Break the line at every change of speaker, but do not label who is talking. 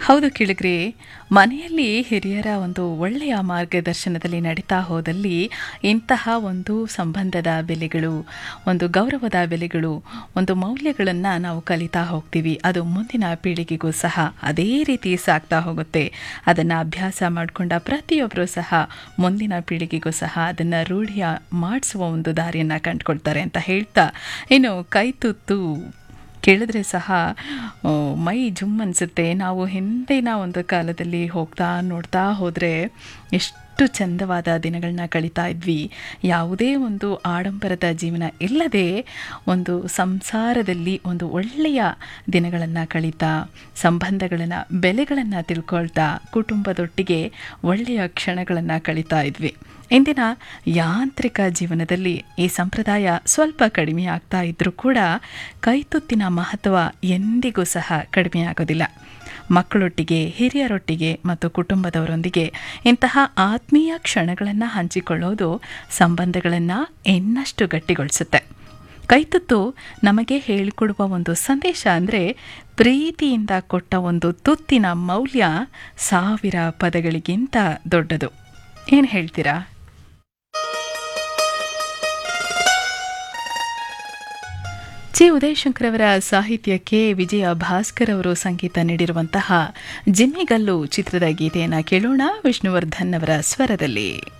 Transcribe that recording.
ಹೌದು ಕೇಳಿಗ್ರಿ ಮನೆಯಲ್ಲಿ ಹಿರಿಯರ ಒಂದು ಒಳ್ಳೆಯ ಮಾರ್ಗದರ್ಶನದಲ್ಲಿ ನಡೀತಾ ಹೋದಲ್ಲಿ ಇಂತಹ ಒಂದು ಸಂಬಂಧದ ಬೆಲೆಗಳು ಒಂದು ಗೌರವದ ಬೆಲೆಗಳು ಒಂದು ಮೌಲ್ಯಗಳನ್ನು ನಾವು ಕಲಿತಾ ಹೋಗ್ತೀವಿ ಅದು ಮುಂದಿನ ಪೀಳಿಗೆಗೂ ಸಹ ಅದೇ ರೀತಿ ಸಾಗ್ತಾ ಹೋಗುತ್ತೆ ಅದನ್ನು ಅಭ್ಯಾಸ ಮಾಡಿಕೊಂಡ ಪ್ರತಿಯೊಬ್ಬರು ಸಹ ಮುಂದಿನ ಪೀಳಿಗೆಗೂ ಸಹ ಅದನ್ನು ರೂಢಿಯ ಮಾಡಿಸುವ ಒಂದು ದಾರಿಯನ್ನು ಕಂಡುಕೊಳ್ತಾರೆ ಅಂತ ಹೇಳ್ತಾ ಇನ್ನು ಕೈತುತ್ತು ಕೇಳಿದ್ರೆ ಸಹ ಆ, ಮೈ ಜುಮ್ ಅನಿಸುತ್ತೆ ನಾವು ಹಿಂದಿನ ಒಂದು ಕಾಲದಲ್ಲಿ ಹೋಗ್ತಾ ನೋಡ್ತಾ ಹೋದರೆ ಎಷ್ಟು ಚಂದವಾದ ದಿನಗಳನ್ನ ಕಳೀತಾ ಇದ್ವಿ ಯಾವುದೇ ಒಂದು ಆಡಂಬರದ ಜೀವನ ಇಲ್ಲದೆ ಒಂದು ಸಂಸಾರದಲ್ಲಿ ಒಂದು ಒಳ್ಳೆಯ ದಿನಗಳನ್ನು ಕಳೀತಾ ಸಂಬಂಧಗಳನ್ನು ಬೆಲೆಗಳನ್ನು ತಿಳ್ಕೊಳ್ತಾ ಕುಟುಂಬದೊಟ್ಟಿಗೆ ಒಳ್ಳೆಯ ಕ್ಷಣಗಳನ್ನು ಕಳೀತಾ ಇದ್ವಿ ಇಂದಿನ ಯಾಂತ್ರಿಕ ಜೀವನದಲ್ಲಿ ಈ ಸಂಪ್ರದಾಯ ಸ್ವಲ್ಪ ಕಡಿಮೆ ಆಗ್ತಾ ಇದ್ರೂ ಕೂಡ ಕೈತುತ್ತಿನ ಮಹತ್ವ ಎಂದಿಗೂ ಸಹ ಕಡಿಮೆಯಾಗೋದಿಲ್ಲ ಮಕ್ಕಳೊಟ್ಟಿಗೆ ಹಿರಿಯರೊಟ್ಟಿಗೆ ಮತ್ತು ಕುಟುಂಬದವರೊಂದಿಗೆ ಇಂತಹ ಆತ್ಮೀಯ ಕ್ಷಣಗಳನ್ನು ಹಂಚಿಕೊಳ್ಳೋದು ಸಂಬಂಧಗಳನ್ನು ಇನ್ನಷ್ಟು ಗಟ್ಟಿಗೊಳಿಸುತ್ತೆ ಕೈತುತ್ತು ನಮಗೆ ಹೇಳಿಕೊಡುವ ಒಂದು ಸಂದೇಶ ಅಂದರೆ ಪ್ರೀತಿಯಿಂದ ಕೊಟ್ಟ ಒಂದು ತುತ್ತಿನ ಮೌಲ್ಯ ಸಾವಿರ ಪದಗಳಿಗಿಂತ ದೊಡ್ಡದು ಏನು ಹೇಳ್ತೀರಾ ಜಿ ಉದಯಶಂಕರ್ ಅವರ ಸಾಹಿತ್ಯಕ್ಕೆ ವಿಜಯ ಭಾಸ್ಕರ್ ಅವರು ಸಂಗೀತ ನೀಡಿರುವಂತಹ ಜಿಮ್ಮಿಗಲ್ಲು ಚಿತ್ರದ ಗೀತೆಯನ್ನು ಕೇಳೋಣ ವಿಷ್ಣುವರ್ಧನ್ ಅವರ ಸ್ವರದಲ್ಲಿ